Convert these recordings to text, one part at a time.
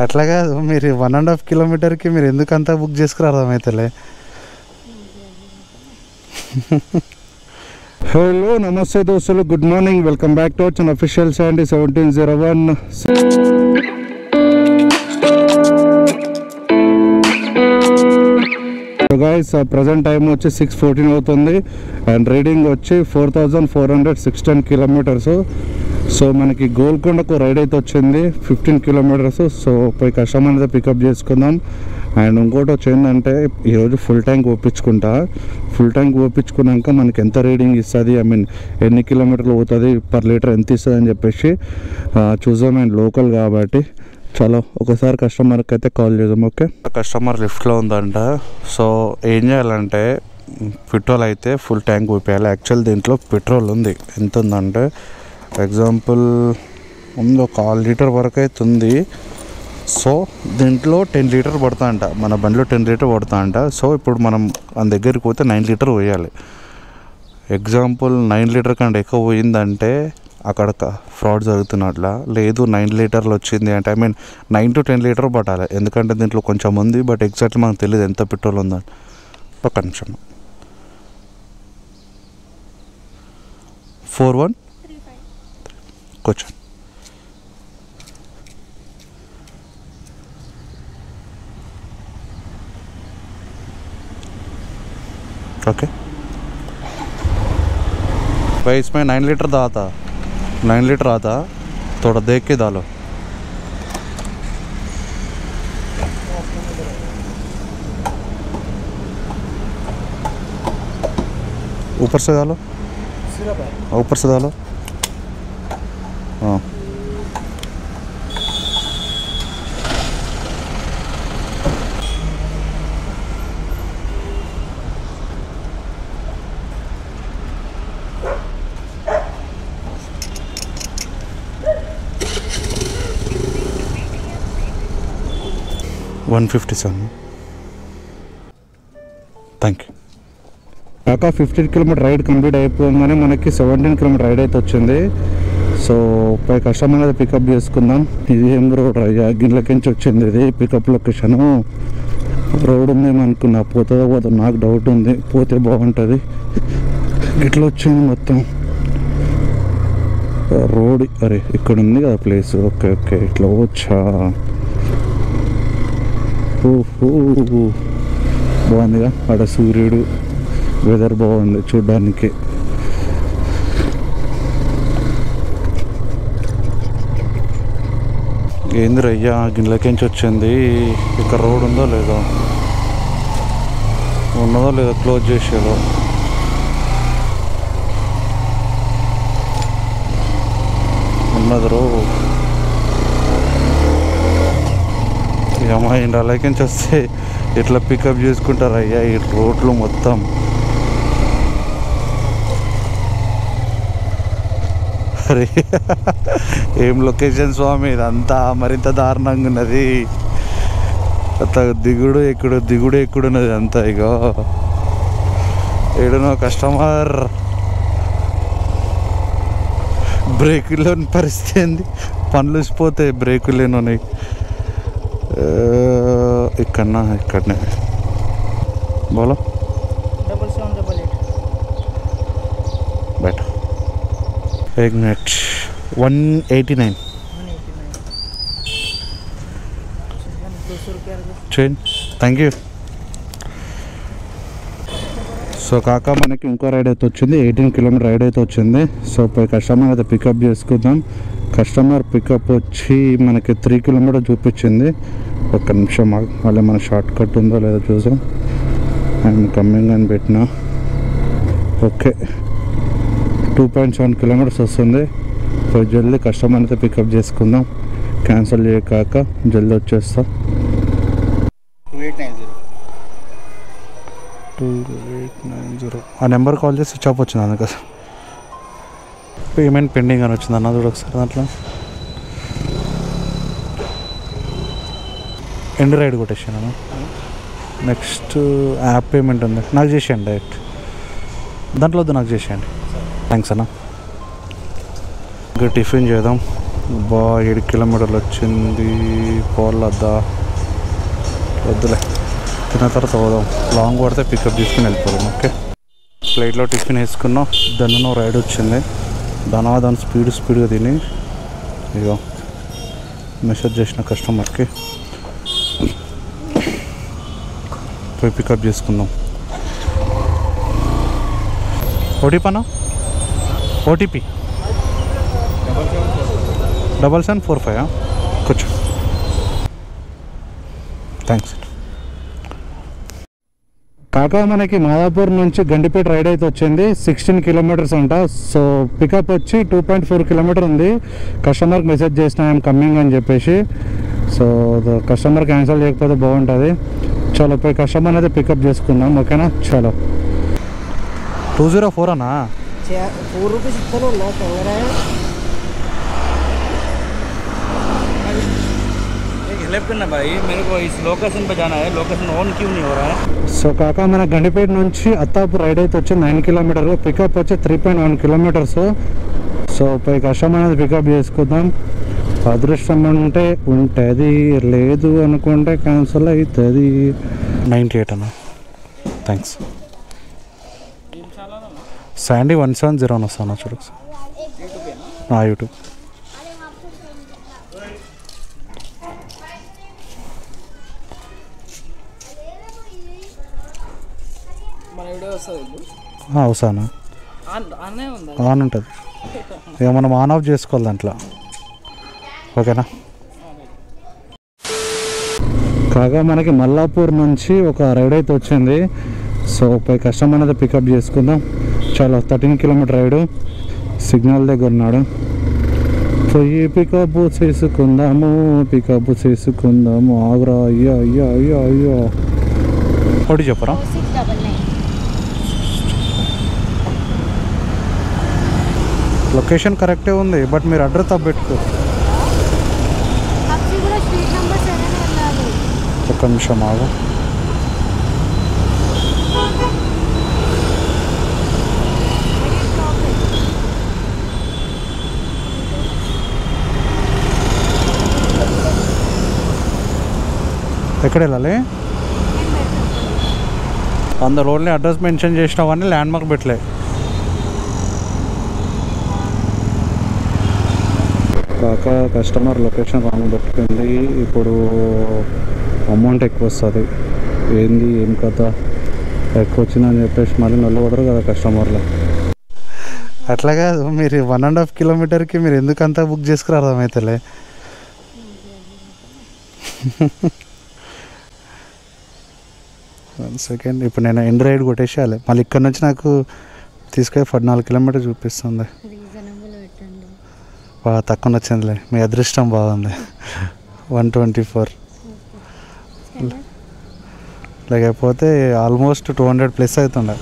అట్లా కాదు మీరు వన్ అండ్ హాఫ్ కిలోమీటర్కి మీరు ఎందుకు అంతా బుక్ చేసుకుని అర్థమవుతలే హలో నమస్తే దోస్తులు good morning welcome back to our official Sandy seventeen zero one guys present time వచ్చి సిక్స్ ఫోర్టీన్ అవుతుంది అండ్ రీడింగ్ వచ్చి four thousand four hundred sixteen kilometres so మనకి గోల్కొండకు రైడ్ అయితే వచ్చింది ఫిఫ్టీన్ కిలోమీటర్స్ సో పోయి కస్టమర్ అయితే పికప్ చేసుకుందాం అండ్ ఇంకోటి వచ్చి ఏంటంటే ఈరోజు ఫుల్ ట్యాంక్ ఓపించుకుంటా ఫుల్ ట్యాంక్ ఓపించుకున్నాక మనకి ఎంత రీడింగ్ ఇస్తుంది ఐ మీన్ ఎన్ని కిలోమీటర్లు పోతుంది పర్ లీటర్ ఎంత ఇస్తుంది అని చెప్పేసి ఆ, చూద్దాం అండ్ లోకల్ కాబట్టి చలో ఒకసారి కస్టమర్కి అయితే కాల్ చేద్దాం ఓకే కస్టమర్ లిఫ్ట్లో ఉందంట సో ఏం చేయాలంటే పెట్రోల్ అయితే ఫుల్ ట్యాంక్ ఊపేయాలి యాక్చువల్ దీంట్లో పెట్రోల్ ఉంది ఎంత ఉందంటే ఎగ్జాంపుల్ ఉంది ఒక ఆరు లీటర్ వరకు అయితే ఉంది సో దీంట్లో టెన్ లీటర్ పడతా అంట మన బండిలో టెన్ లీటర్ పడతా అంట సో ఇప్పుడు మనం మన దగ్గరికి పోతే నైన్ లీటర్ పోయాలి ఎగ్జాంపుల్ నైన్ లీటర్ కంటే ఎక్కువ పోయిందంటే అక్కడ ఫ్రాడ్ జరుగుతున్నట్ల లేదు నైన్ లీటర్లు వచ్చింది అంటే I mean nine to ten litre పట్టాలి ఎందుకంటే దీంట్లో కొంచెం ఉంది బట్ ఎగ్జాక్ట్లీ మనకు తెలియదు ఎంత పెట్రోల్ ఉందని ఒక నిమిషం ఫోర్ వన్ కూర్చో ओके भाई इसमें नाइन लीटर दा आता नाइन लीटर आता थोड़ा देख के डालो ऊपर से डालो ऊपर से डालो हाँ one fifty seven thank you కాక ఫిఫ్టీన్ కిలోమీటర్ రైడ్ కంప్లీట్ అయిపోగానే మనకి సెవెంటీన్ కిలోమీటర్ రైడ్ అయితే వచ్చింది సో పై కస్టమర్ అయితే పికప్ చేసుకుందాం ఇది ఏం రోడ్ అయ్యా గిన్నెలకించి వచ్చింది ఇది పికప్ లొకేషన్ రోడ్ ఉందేమో అనుకున్నా పోతుందో పోతుందో నాకు డౌట్ ఉంది పోతే బాగుంటుంది ఇట్లా వచ్చింది మొత్తం రోడ్ అరే ఇక్కడ ఉంది కదా ప్లేస్ ఓకే ఓకే ఇట్లా వచ్చా ఓహో బాగుందిగా ఆడ సూర్యుడు వెదర్ బాగుంది చూడ్డానికి ఏంది రయ్యా గిన్నెలకించి వచ్చింది ఇక్కడ రోడ్ ఉందో లేదో ఉన్నదో లేదో క్లోజ్ చేసేదో ఉన్నది రో ఇక మా ఇండియాలోకి వస్తే ఎట్లా పికప్ చేసుకుంటారు అయ్యా ఈ రోడ్లు మొత్తం అరే ఏం లొకేషన్ స్వామి ఇదంతా మరింత దారుణంగా ఉన్నది అంత దిగుడు ఎక్కుడు దిగుడు ఎక్కుడు ఉన్నది అంతా ఇక ఏడునో కస్టమర్ బ్రేకులు లేని పరిస్థితి ఏంది పనులు వేసిపోతాయి బ్రేకులు లేని ఇక్కడనా ఇక్కడనే బోలో डबल सेवन डबल एट बैठ एक minute one eighty nine one eighty nine दो सौ रुपया చేంజ్ థ్యాంక్ యూ సో కాక మనకి ఇంకో రైడ్ అయితే వచ్చింది ఎయిటీన్ కిలోమీటర్ రైడ్ అయితే వచ్చింది సో పోయి కస్టమర్ అయితే పికప్ చేసుకుందాం కస్టమర్ పికప్ వచ్చి మనకి త్రీ కిలోమీటర్ చూపించింది ఒక్క నిమిషం ఆగు. మళ్ళీ మన షార్ట్ కట్ ఉందో లేదో చూసాం అండ్ కమ్మింగ్ అని పెట్టిన okay two point seven kilometres వస్తుంది పోయి జల్దీ కస్టమర్ అయితే పికప్ చేసుకుందాం క్యాన్సిల్ చేయకాక జల్దీ వచ్చేస్తాం two eight nine zero two eight nine zero ఆ నెంబర్ కాల్ చేసి స్విచ్ ఆఫ్ వచ్చింది అందుకు పేమెంట్ పెండింగ్ అని వచ్చింది అన్న చూడు ఒకసారి దాంట్లో ఎండ్ రైడ్ కొట్టేసాను అన్న నెక్స్ట్ యాప్ పేమెంట్ ఉంది నాకు చేసేయండి డైరెక్ట్ దాంట్లో వద్దు నాకు చేసేయండి థ్యాంక్స్ అన్న ఇంకా టిఫిన్ చేద్దాం బా ఏడు కిలోమీటర్లు వచ్చింది పోలద్దా వద్దులే తిన్న తర్వాత పోదాం లాంగ్ పడితే పికప్ తీసుకుని వెళ్ళిపోదాం ఓకే ఫ్లైట్లో టిఫిన్ వేసుకున్నాం దాన్ని రైడ్ వచ్చింది దాని దాని స్పీడ్ స్పీడ్గా తిని ఇగో మెసేజ్ చేసిన కస్టమర్కి పోయి పికప్ చేసుకుందాం ఓటీపీ అన్నా OTP double seven four five కూర్చో థ్యాంక్స్ కాకా మనకి మాదాపూర్ నుంచి గండిపేట రైడ్ అయితే వచ్చింది సిక్స్టీన్ కిలోమీటర్స్ అంట సో పికప్ వచ్చి టూ పాయింట్ ఫోర్ కిలోమీటర్ ఉంది కస్టమర్కి మెసేజ్ చేసిన ఐఎమ్ కమ్మింగ్ అని చెప్పేసి సో కస్టమర్ క్యాన్సిల్ చేయకపోతే బాగుంటుంది చలో పోయి కస్టమర్ అయితే పికప్ చేసుకుందాం ఓకేనా చలో టూ జీరో ఫోర్ అన్నా फोर रुपीज़ इतना ना चल रहा है हेल्प करना भाई मेरे को इस लोकेशन पे जाना है लोकेशन ऑन क्यों नहीं हो रहा है సో కాక మన గండిపేట నుంచి అత్తాపూర్ రైడ్ అయితే వచ్చి నైన్ కిలోమీటర్ పికప్ వచ్చి three point one kilometres so పోయి కష్టం అనేది పికప్ చేసుకుందాం అదృష్టం అంటే ఉంటుంది లేదు అనుకుంటే క్యాన్సిల్ అవుతుంది నైంటీ ఎయిట్ అన్న thanks Sandy one seven zero అని వస్తాను చూడు ఒకసారి. యూట్యూబ్ మన వీడియో వస్తుంది అవసానా అనే ఉందా ఆన్ ఉంటుంది ఇక మనం ఆన్ ఆఫ్ చేసుకోవాలి దాంట్లో ఓకేనా కాగా మనకి మల్లాపూర్ నుంచి ఒక రైడ్ అయితే వచ్చింది సో పై కస్టమర్ అనేది పికప్ చేసుకుందాం చాలా థర్టీన్ కిలోమీటర్ రైడు సిగ్నల్ దగ్గర ఉన్నాడు పోయి పికప్ చేసుకుందాము పికప్ చేసుకుందాము ఆగురా అయ్యో అయ్యో అయ్యో అయ్యో ఒకటి చెప్పరా సిక్స్ డబల్ నైన్ లొకేషన్ కరెక్టే ఉంది బట్ మీరు అడ్రస్ తప్పు పెట్టుకో పక్షి కూడా స్ట్రీట్ నెంబర్ సెవెన్ వెళ్ళాలి ఒక్క నిమిషం ఆగు ఎక్కడ వెళ్ళాలి అందులో ఓన్లీ అడ్రస్ మెన్షన్ చేసినావని ల్యాండ్ మార్క్ పెట్టలే కాక కస్టమర్ లొకేషన్ రాంగ్ పెట్టుకుంది ఇప్పుడు అమౌంట్ ఎక్కువ వస్తుంది ఏంది ఏం కథ ఎక్కువ వచ్చిందని చెప్పేసి మళ్ళీ నల్లబడరు కదా కస్టమర్లు అట్లా కాదు మీరు వన్ అండ్ హాఫ్ కిలోమీటర్కి మీరు ఎందుకు అంతా బుక్ చేసుకుని అర్థమవుతలే వన్ సెకండ్ ఇప్పుడు నేను ఎండ్ రైడ్ కొట్టేసేయాలి మళ్ళీ ఇక్కడ నుంచి నాకు తీసుకొని పద్నాలుగు కిలోమీటర్ చూపిస్తుంది రీజనబుల్ పెట్టండి బాగా తక్కువ వచ్చిందిలే మీ అదృష్టం బాగుంది వన్ ట్వంటీ ఫోర్ లేకపోతే ఆల్మోస్ట్ టూ హండ్రెడ్ ప్లస్ అవుతుండే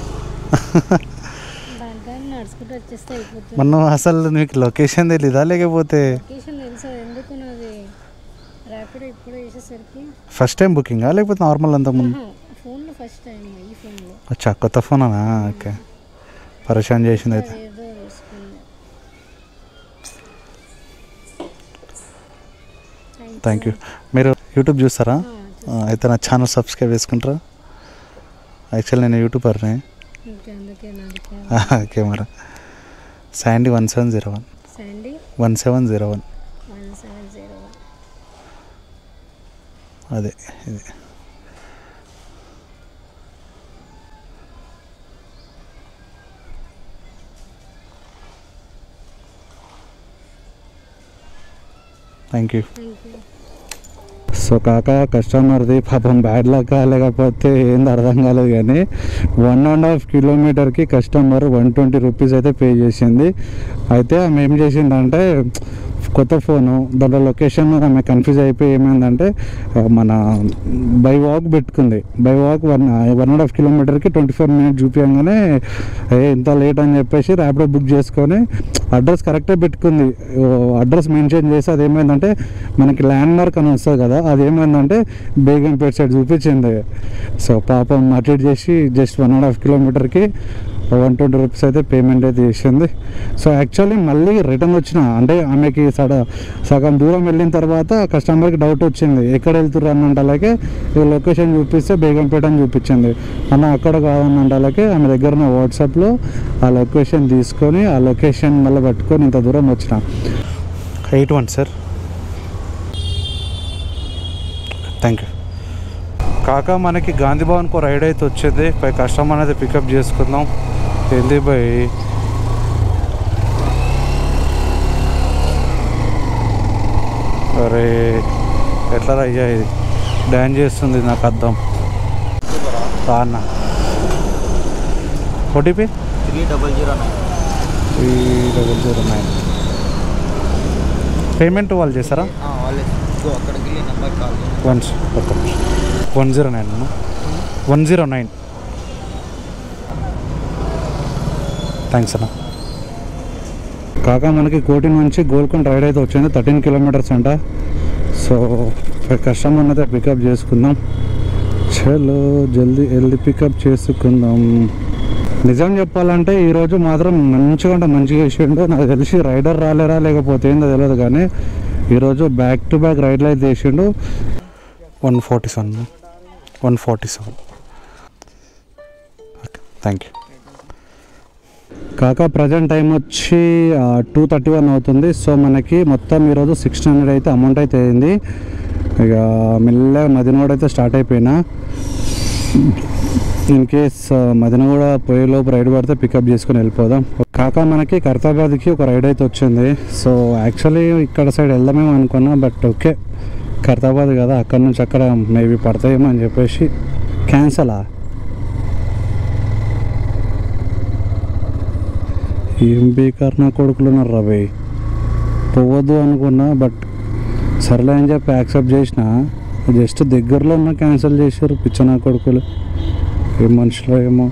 దానికని నడుచుకుంటూ వచ్చేస్తే అయిపోతుంది మనం అసలు మీకు లొకేషన్ తెలీదా లేకపోతే లొకేషన్ తెలుసు ఎందుకు నాది ర్యాపిడో ఇప్పుడు వేసేసరికి ఫస్ట్ టైం బుకింగా లేకపోతే నార్మల్ అంత ముందు ఫోన్లో ఫస్ట్ టైం ఈ ఫోన్లో అచ్చా కొత్త ఫోనా ఓకే పరేషాన్ చేసింది అయితే అదేదో వేసుకుంది థ్యాంక్ యూ మీరు యూట్యూబ్ చూస్తారా ఆ, అయితే నా ఛానల్ సబ్స్క్రైబ్ చేసుకుంటారా యాక్చువల్ నేను యూట్యూబర్ని ఓకే అందుకే నాది camera Sandy one seven zero one Sandy one seven zero one one seven zero one అదే ఇది thank you thank you so కాక కస్టమర్ది పాపం బ్యాడ్ లక్ లేకపోతే ఏంది అర్థం కాలేదు కానీ వన్ అండ్ హాఫ్ కిలోమీటర్కి కస్టమర్ వన్ ట్వంటీ రూపీస్ అయితే పే చేసింది అయితే ఆమె ఏం చేసిందంటే కొత్త ఫోను దాంట్లో లొకేషన్ ఆమె కన్ఫ్యూజ్ అయిపోయి ఏమైందంటే ఆ, మన బై వాక్ పెట్టుకుంది by walk one one and half కిలోమీటర్కి ట్వంటీ ఫోర్ మినిట్స్ చూపించగానే ఏ ఇంత లేట్ అని చెప్పేసి ర్యాపిడో బుక్ చేసుకొని అడ్రస్ కరెక్టే పెట్టుకుంది అడ్రస్ మెన్షన్ చేసి అది ఏమైందంటే మనకి ల్యాండ్ మార్క్ అని వస్తుంది కదా అది ఏమైందంటే బేగంపేట సైడ్ చూపించింది సో పాపం అటెండ్ చేసి జస్ట్ వన్ అండ్ హాఫ్ కిలోమీటర్కి వన్ ట్వంటీ రూపీస్ అయితే పేమెంట్ అయితే చేసింది సో యాక్చువల్లీ మళ్ళీ రిటర్న్ వచ్చిన అంటే ఆమెకి సడ సగం దూరం వెళ్ళిన తర్వాత కస్టమర్కి డౌట్ వచ్చింది ఎక్కడ వెళ్తుర్రు అన్నంట అలాగే ఈ లొకేషన్ చూపిస్తే బేగంపేట అని చూపించింది అన్న అక్కడ కాదన్నంట అలాగే ఆమె దగ్గర ఉన్న వాట్సాప్లో ఆ లొకేషన్ తీసుకొని ఆ లొకేషన్ మళ్ళీ పట్టుకొని ఇంత దూరం వచ్చిన eight one sir thank you కాక మనకి గాంధీ భవన్కు రైడ్ అయితే వచ్చేది పై కస్టమర్ అయితే పికప్ చేసుకుందాం ఏంది బై అరే ఎట్లా అయ్యా ఇది డ్యాన్ చేస్తుంది నాకు అర్థం రా అన్న OTP three double zero nine three double zero nine payment వాళ్ళు చేస్తారా వాళ్ళే అక్కడికి వెళ్ళి నెంబర్ కాల్ వన్ ఒక్క one zero nine one zero nine thanks అన్న కాక మనకి కోటి నుంచి గోల్కొండ రైడ్ అయితే వచ్చింది థర్టీన్ కిలోమీటర్స్ అంట సో కస్టమర్ అయితే పికప్ చేసుకుందాం చలో జల్దీ వెళ్ళి పికప్ చేసుకుందాం నిజం చెప్పాలంటే ఈరోజు మాత్రం మంచిగా అంటే మంచిగా చేసిండు నాకు తెలిసి రైడర్ రాలేరా లేకపోతే ఏందో తెలియదు కానీ ఈరోజు బ్యాక్ టు బ్యాక్ రైడ్లు అయితే చేసిండు one forty seven one forty seven okay thank you కాక ప్రజెంట్ టైం వచ్చి టూ థర్టీ వన్ అవుతుంది సో మనకి మొత్తం ఈరోజు సిక్స్టీన్ హండ్రెడ్ అయితే అమౌంట్ అయితే అయింది ఇక మెల్లగా మదినగూడ అయితే స్టార్ట్ అయిపోయినా ఇన్ కేస్ మదిన కూడా పోయేలోపు రైడ్ పడితే పికప్ చేసుకొని వెళ్ళిపోదాం కాక మనకి కర్తాబాద్కి ఒక రైడ్ అయితే వచ్చింది సో యాక్చువల్లీ ఇక్కడ సైడ్ వెళ్దామేమో అనుకున్నా బట్ ఓకే కర్తాబాద్ కదా అక్కడ నుంచి అక్కడ మేబీ పడతాయేమో అని చెప్పేసి క్యాన్సలా ఏం బేకార్ నా కొడుకులు ఉన్నారు రవి పోవద్దు అనుకున్నా బట్ సర్లే అని చెప్పి యాక్సెప్ట్ చేసిన జస్ట్ దగ్గరలో ఉన్న క్యాన్సిల్ చేశారు పిచ్చ నా కొడుకులు ఏం మనుషులో ఏమో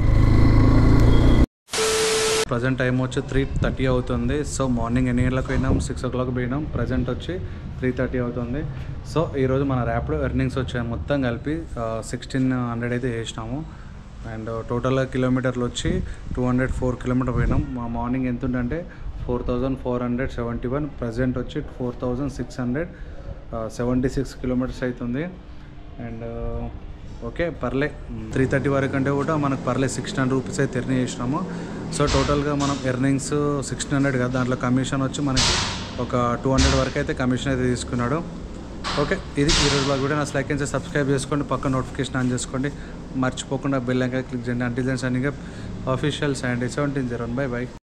ప్రజెంట్ టైం వచ్చి త్రీ థర్టీ అవుతుంది సో మార్నింగ్ ఎన్ని గంటలకు పోయినాం సిక్స్ ఓ క్లాక్ పోయినాం ప్రజెంట్ వచ్చి త్రీ థర్టీ అవుతుంది సో ఈరోజు మన ర్యాపిడో ఎర్నింగ్స్ వచ్చాయి మొత్తం కలిపి సిక్స్టీన్ హండ్రెడ్ అయితే చేసినాము అండ్ టోటల్ కిలోమీటర్లు వచ్చి టూ హండ్రెడ్ ఫోర్ కిలోమీటర్ పోయినాం మా మార్నింగ్ ఎంత ఉందంటే four thousand four hundred seventy one present వచ్చి four thousand six hundred seventy six kilometres అవుతుంది అండ్ ఓకే పర్లే త్రీ థర్టీ వరకు అంటే కూడా మనకు పర్లే సిక్స్టీన్ హండ్రెడ్ రూపీస్ అయితే ఎర్న్ చేసినాము సో టోటల్గా మనం ఎర్నింగ్స్ సిక్స్టీన్ హండ్రెడ్ కదా దాంట్లో కమిషన్ వచ్చి మనకి ఒక టూ హండ్రెడ్ వరకు అయితే కమిషన్ అయితే తీసుకున్నాడు ఓకే ఇది ఈరోజు బ్లాగ్ వీడియో నా లైక్ చేసి సబ్స్క్రైబ్ చేసుకోండి పక్క నోటిఫికేషన్ ఆన్ చేసుకోండి మర్చిపోకుండా బెల్ ఇంకా క్లిక్ చేయండి అంటే signing official and seventeen zero bye by